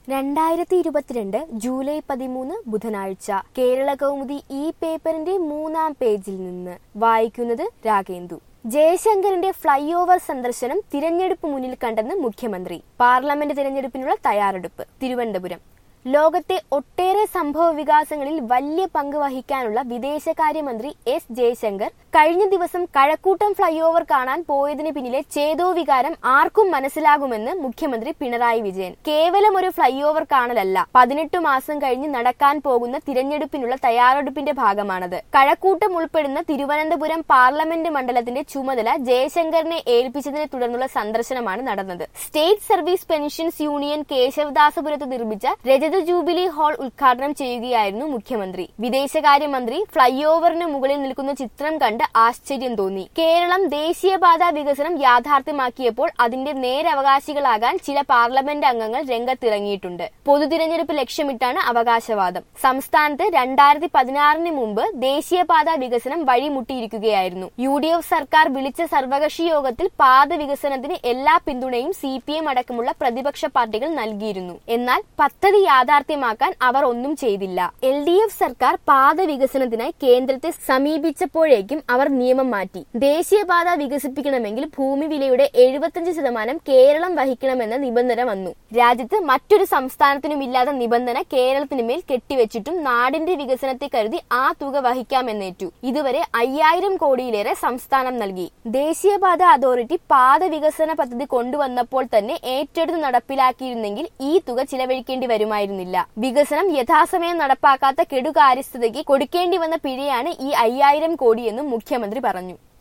രണ്ടായിരത്തി ഇരുപത്തിരണ്ട് ജൂലൈ പതിമൂന്ന് ബുധനാഴ്ച കേരള കൗമുദി ഈ പേപ്പറിന്റെ മൂന്നാം പേജിൽ നിന്ന് വായിക്കുന്നത് രാഗേന്ദു ജയശങ്കറിന്റെ ഫ്ലൈ ഓവർ സന്ദർശനം തിരഞ്ഞെടുപ്പ് മുന്നിൽ കണ്ടെന്ന് മുഖ്യമന്ത്രി പാർലമെന്റ് തിരഞ്ഞെടുപ്പിനുള്ള തയ്യാറെടുപ്പ് തിരുവനന്തപുരം ലോകത്തെ ഒട്ടേറെ സംഭവ വികാസങ്ങളിൽ വലിയ പങ്ക് വഹിക്കാനുള്ള വിദേശകാര്യമന്ത്രി എസ് ജയശങ്കർ കഴിഞ്ഞ ദിവസം കഴക്കൂട്ടം ഫ്ലൈ ഓവർ കാണാൻ പോയതിന് പിന്നിലെ ചേതോ വികാരം ആർക്കും മനസ്സിലാകുമെന്ന് മുഖ്യമന്ത്രി പിണറായി വിജയൻ കേവലം ഒരു ഫ്ലൈ ഓവർ കാണലല്ല പതിനെട്ട് മാസം കഴിഞ്ഞ് നടക്കാൻ പോകുന്ന തിരഞ്ഞെടുപ്പിനുള്ള തയ്യാറെടുപ്പിന്റെ ഭാഗമാണത് കഴക്കൂട്ടം ഉൾപ്പെടുന്ന തിരുവനന്തപുരം പാർലമെന്റ് മണ്ഡലത്തിന്റെ ചുമതല ജയശങ്കറിനെ ഏൽപ്പിച്ചതിനെ തുടർന്നുള്ള സന്ദർശനമാണ് നടന്നത് സ്റ്റേറ്റ് സർവീസ് പെൻഷൻസ് യൂണിയൻ കേശവദാസപുരത്ത് നിർമ്മിച്ച രജത ജൂബിലി ഹാൾ ഉദ്ഘാടനം ചെയ്യുകയായിരുന്നു മുഖ്യമന്ത്രി വിദേശകാര്യമന്ത്രി ഫ്ലൈ ഓവറിന് മുകളിൽ നിൽക്കുന്ന ചിത്രം കണ്ട് ആശ്ചര്യം തോന്നി കേരളം ദേശീയപാത വികസനം യാഥാർത്ഥ്യമാക്കിയപ്പോൾ അതിന്റെ നേരവകാശികളാകാൻ ചില പാർലമെന്റ് അംഗങ്ങൾ രംഗത്തിറങ്ങിയിട്ടുണ്ട് പൊതു തിരഞ്ഞെടുപ്പ് ലക്ഷ്യമിട്ടാണ് അവകാശവാദം സംസ്ഥാനത്ത് രണ്ടായിരത്തി പതിനാറിന് മുമ്പ് ദേശീയപാത വികസനം വഴിമുട്ടിയിരിക്കുകയായിരുന്നു യു ഡി എഫ് സർക്കാർ വിളിച്ച സർവകക്ഷി യോഗത്തിൽ പാത വികസനത്തിന് എല്ലാ പിന്തുണയും സി പി എം അടക്കമുള്ള പ്രതിപക്ഷ പാർട്ടികൾ നൽകിയിരുന്നു എന്നാൽ പദ്ധതി യാഥാർത്ഥ്യമാക്കാൻ അവർ ഒന്നും ചെയ്തില്ല എൽ ഡി എഫ് സർക്കാർ പാത വികസനത്തിനായി കേന്ദ്രത്തെ സമീപിച്ചപ്പോഴേക്കും അവർ നിയമം മാറ്റി ദേശീയപാത വികസിപ്പിക്കണമെങ്കിൽ ഭൂമി വിലയുടെ എഴുപത്തിയഞ്ച് ശതമാനം കേരളം വഹിക്കണമെന്ന നിബന്ധന വന്നു രാജ്യത്ത് മറ്റൊരു സംസ്ഥാനത്തിനുമില്ലാത്ത നിബന്ധന കേരളത്തിനുമേൽ കെട്ടിവെച്ചിട്ടും നാടിന്റെ വികസനത്തെ കരുതി ആ തുക വഹിക്കാമെന്നേറ്റു ഇതുവരെ അയ്യായിരം കോടിയിലേറെ സംസ്ഥാനം നൽകി ദേശീയപാത അതോറിറ്റി പാത വികസന പദ്ധതി കൊണ്ടുവന്നപ്പോൾ തന്നെ ഏറ്റെടുത്ത് നടപ്പിലാക്കിയിരുന്നെങ്കിൽ ഈ തുക ചിലവഴിക്കേണ്ടി വരുമായിരുന്നില്ല വികസനം യഥാസമയം നടപ്പാക്കാത്ത കെടുകാര്യസ്ഥതയ്ക്ക് കൊടുക്കേണ്ടി വന്ന പിഴയാണ് ഈ അയ്യായിരം കോടിയെന്നും മുഖ്യമന്ത്രി പറഞ്ഞു